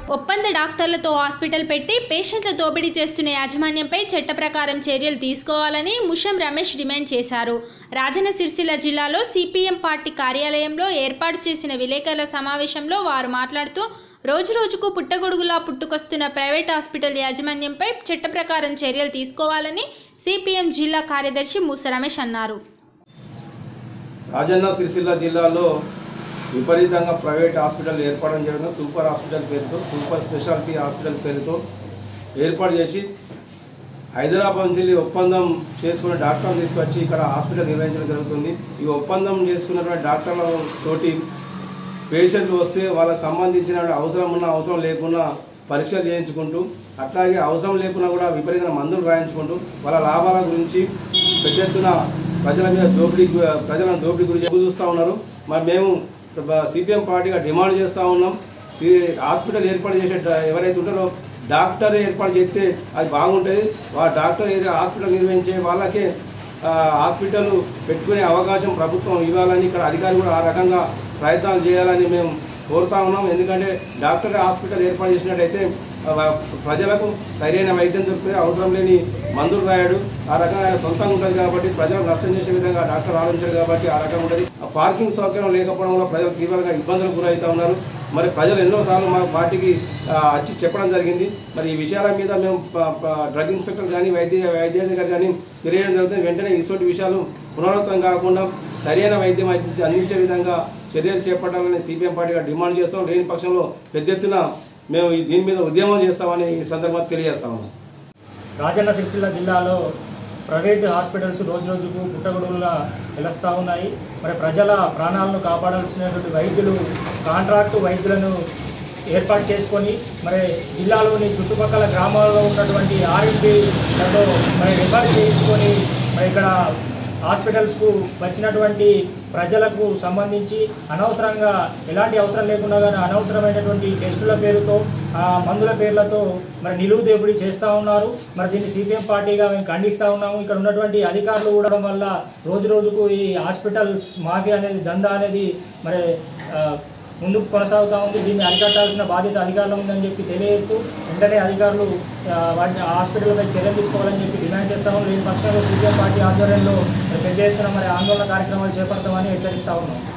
ఒప్పంద డాక్టర్లతో హాస్పిటల్ పెట్టి పేషెంట్ల దోపిడీ చేస్తున్న యాజమాన్యంపై చట్ట ప్రకారం చర్యలు తీసుకోవాలని ముషం రమేష్ డిమాండ్ చేశారు రాజన్న సిరిసిల్ల జిల్లాలో సిపిఎం పార్టీ కార్యాలయంలో ఏర్పాటు చేసిన విలేకరుల సమావేశంలో వారు మాట్లాడుతూ రోజు రోజుకు పుట్టగొడుగులా పుట్టుకొస్తున్న ప్రైవేట్ హాస్పిటల్ యాజమాన్యంపై చట్ట ప్రకారం చర్యలు తీసుకోవాలని సిపిఎం జిల్లా కార్యదర్శి మూస రమేష్ అన్నారు రాజన్న సిరిసిల్ల జిల్లాలో విపరీతంగా ప్రైవేట్ హాస్పిటల్ ఏర్పడడం జరిగింది సూపర్ హాస్పిటల్ పేరుతో సూపర్ స్పెషాలిటీ హాస్పిటల్ పేరుతో ఏర్పాటు చేసి హైదరాబాద్ నుంచి వెళ్ళి ఒప్పందం చేసుకున్న డాక్టర్లు తీసుకొచ్చి ఇక్కడ హాస్పిటల్ నిర్వహించడం జరుగుతుంది ఈ ఒప్పందం చేసుకున్నటువంటి డాక్టర్ల తోటి పేషెంట్లు వస్తే వాళ్ళకి సంబంధించిన అవసరం ఉన్న అవసరం లేకున్నా పరీక్షలు చేయించుకుంటూ అట్లాగే అవసరం లేకున్నా కూడా విపరీతమైన మందులు రాయించుకుంటూ వాళ్ళ లాభాల గురించి పెద్ద ఎత్తున ప్రజల మీద దోపిడీ ప్రజలను దోపిడీ గురించి ఎదురు చూస్తూ ఉన్నారు మరి మేము సిపిఎం పార్టీగా డిమాండ్ చేస్తూ ఉన్నాం సి- హాస్పిటల్ ఏర్పాటు చేసే డ- ఎవరైతే ఉంటారో డాక్టర్ ఏర్పాటు చేస్తే అది బాగుంటుంది ఆ డాక్టర్ ఏరియా హాస్పిటల్ నిర్వహించే వాళ్ళకే ఆ, హాస్పిటల్ పెట్టుకునే అవకాశం ప్రభుత్వం ఇవ్వాలని ఇక్కడ అధికారులు కూడా ఆ రకంగా ప్రయత్నాలు చేయాలని మేము కోరుతా ఉన్నాం ఎందుకంటే డాక్టర్ హాస్పిటల్ ఏర్పాటు చేసినట్టయితే ఆ, ప్రజలకు సరైన వైద్యం దొరుకుతుంది అవసరం లేని మందులు రాయడు ఆ రకంగా ఆయన సొంతంగా ఉంటుంది కాబట్టి ప్రజలకు నష్టం చేసే విధంగా డాక్టర్ ఆలోచించాడు కాబట్టి ఆ రకంగా ఉంటుంది ఆ పార్కింగ్ సౌకర్యం లేకపోవడం వల్ల ప్రజలు తీవ్రంగా ఇబ్బందులకు గురవుతా ఉన్నారు మరి ప్రజలు ఎన్నోసార్లు మా పార్టీకి ఆ, వచ్చి చెప్పడం జరిగింది మరి ఈ విషయాల మీద మేము ప- ప- డ్రగ్ ఇన్స్పెక్టర్ కానీ వైద్య వైద్యాధికారి కానీ తెలియడం జరుగుతుంది వెంటనే ఇటువంటి విషయాలు పునరావృతం కాకుండా సరైన వైద్యం అంది- అందించే విధంగా చర్యలు చేపట్టాలని సిపిఎం పార్టీగా డిమాండ్ చేస్తాం లేని పక్షంలో పెద్ద ఎత్తున మేము ఈ దీని మీద ఉద్యమం చేస్తామని ఈ సందర్భంగా తెలియజేస్తా ఉన్నాం రాజన్న సిరిసిల్ల జిల్లాలో ప్రైవేట్ హాస్పిటల్స్ రోజు రోజుకు పుట్టగొడుగులా వెలుస్తూ ఉన్నాయి మరి ప్రజల ప్రాణాలను కాపాడాల్సినటువంటి వైద్యులు కాంట్రాక్టు వైద్యులను ఏర్పాటు చేసుకొని మరి జిల్లాలోని చుట్టుపక్కల గ్రామాల్లో ఉన్నటువంటి ఆర్ఎంపీలతో మరి రిఫర్ చేయించుకొని మరి ఇక్కడ హాస్పిటల్స్కు వచ్చినటువంటి ప్రజలకు సంబంధించి అనవసరంగా ఎలాంటి అవసరం లేకుండా కానీ అనవసరమైనటువంటి టెస్టుల పేరుతో ఆ మందుల పేర్లతో మరి నిలువు దోపిడీ చేస్తూ ఉన్నారు మరి దీన్ని సిపిఎం పార్టీగా మేము ఖండిస్తూ ఉన్నాము ఇక్కడ ఉన్నటువంటి అధికారులు ఉండడం వల్ల రోజు రోజుకు ఈ హాస్పిటల్స్ మాఫియా అనేది దందా అనేది మరి ఆ, ముందుకు కొనసాగుతూ ఉంది దీన్ని అరికట్టాల్సిన బాధ్యత అధికారులు ఉందని చెప్పి తెలియజేస్తూ వెంటనే అధికారులు ఆ, వాటిని ఆ హాస్పిటల్పై చర్యలు తీసుకోవాలని చెప్పి డిమాండ్ చేస్తాము లేని పక్షంలో సిపిఎం పార్టీ ఆధ్వర్యంలో పెద్ద ఎత్తున మరి ఆందోళన కార్యక్రమాలు చేపడతామని హెచ్చరిస్తా ఉన్నాం